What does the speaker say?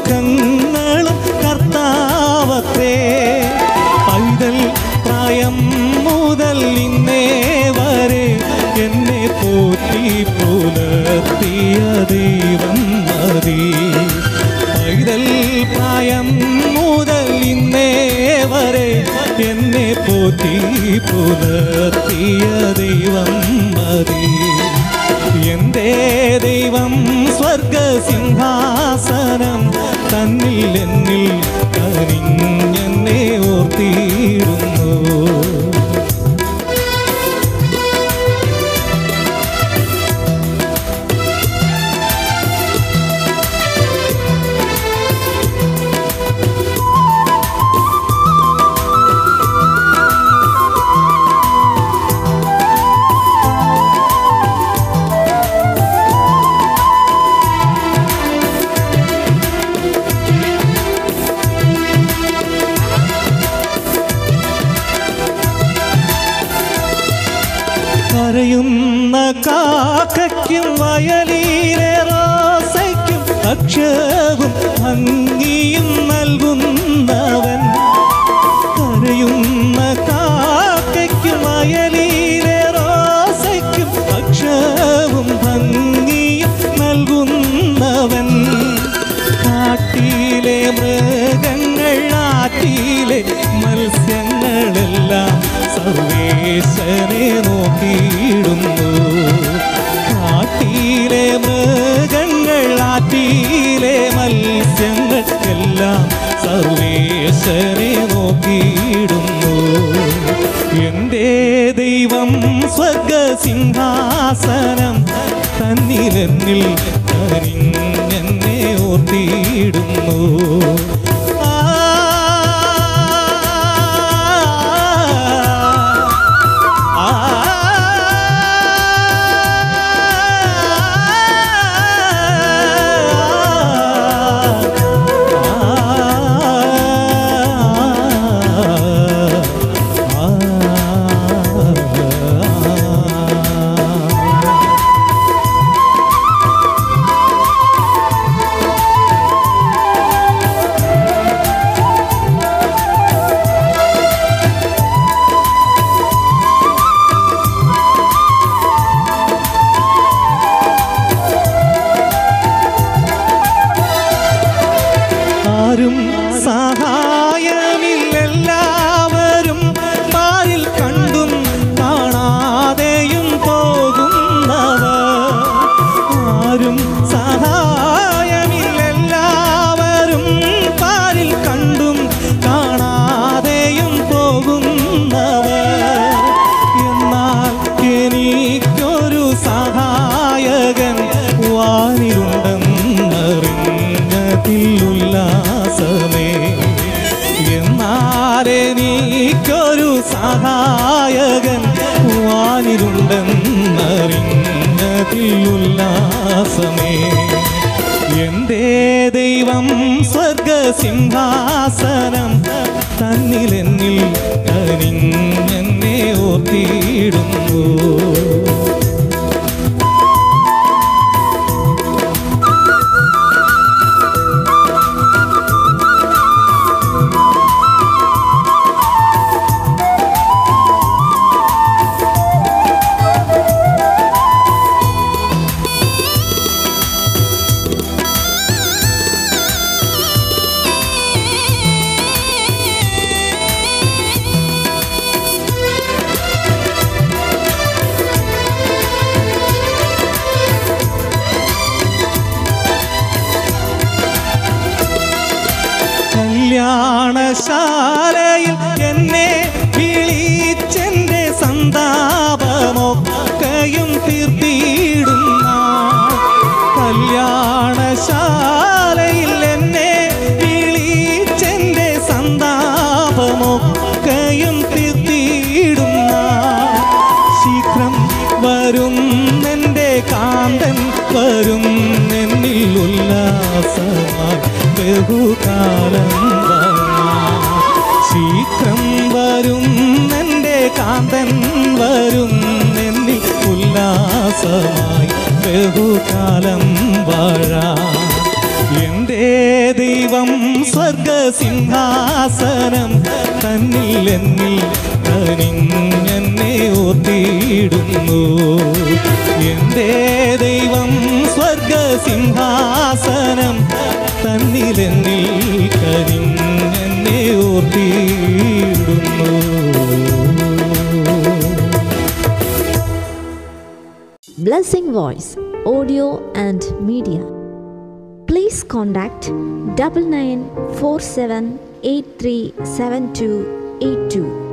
സുഖങ്ങളും കർത്താവത്രേ പൈതൽ പ്രായം മുതൽ ഇന്നേ വരെ എന്നെ പോറ്റി പുലർത്തിയ ദൈവം മതി പൈതൽ പ്രായം മുതൽ ഇന്നേ വരെ എന്നെ പോറ്റി പുലർത്തിയ ദൈവം മതി എന്റെ ദൈവം സ്വർഗസിംഹാസനം തന്നിൽ എന്നിൽ കനിഞ്ഞെന്നെ ഓർത്തിയിരുന്നു കരയുന്ന കാക്കയ്ക്കും വയലിലെ റോസയ്ക്കും അക്ഷവും ഭംഗിയും നൽകുന്നവൻ കരയുന്ന കാക്കയ്ക്കും വയലിലെ റോസയ്ക്കും അക്ഷവും ഭംഗിയും നൽകുന്നവൻ കാട്ടിലെ മൃഗങ്ങൾ ആറ്റിലെ മത്സ്യങ്ങളെല്ലാം സർവേശ്വരെ നോക്കിയിടുന്നു കാട്ടിലെ മൃഗങ്ങൾ ആറ്റിലെ മത്സ്യങ്ങൾ എല്ലാം സർവേശ്വരെ നോക്കിയിടുന്നു എൻ്റെ ദൈവം സ്വർഗസിംഹാസനം തന്നിലെന്നിൽ കനിഞ്ഞെന്നെ ഓർത്തിയിടുന്നു ആ ആ ആരും സഹായമില്ലെല്ലാവരും മാറിൽ കണ്ടും കാണാതെയും പോകുന്നവർ ആരും സഹായമില്ലെല്ലാവരും പാരിൽ കണ്ടും കാണാതെയും പോകുന്നവർ എന്നാൽ എനിക്കൊരു സഹായകൻ വാനിലുണ്ടെന്നറിഞ്ഞതിൽ ഉല്ലാസമേ എന്നാൽ എനിക്കൊരു സഹായകൻ വാനിലുണ്ടെന്നറിഞ്ഞതിൽ ഉല്ലാസമേ എന്റെ ദൈവം സ്വർഗസിംഹാസനം തന്നിലെന്നിൽ കനിഞ്ഞെന്നെ ഓർത്തിയിടുന്നു കല്യാണശാലയിൽ എന്നെ വിളിച്ചെന്റെ സന്താപമൊക്കെയും തീർത്തിയിടുന്ന കല്യാണശാലയിൽ എന്നെ വിളിച്ചെന്റെ സന്താപമൊക്കെയും തീർത്തിയിടുന്ന ശീഘ്രം വരും എന്റെ കാന്തൻ വരും എന്നിൽ ഉല്ലാസമായി ബഹുകാലം വരാം. ശീഘ്രം വരും എന്റെ കാന്തൻ വരും എന്നിൽ ഉല്ലാസമായി ബഹുകാലം വാഴാം എന്റെ ദൈവം സ്വർഗസിംഹാസനം തന്നിൽ എന്നിൽ കനിഞ്ഞെന്നെ ഓർത്തിയിടുന്നു എന്റെ ദൈവം സ്വർഗസിംഹാസനം തന്നിൽ എന്നിൽ കനിഞ്ഞെന്നെ ഓർത്തിയിടുന്നു Blessing Voice, audio and media. Please contact double nine four seven eight three seven two eight two.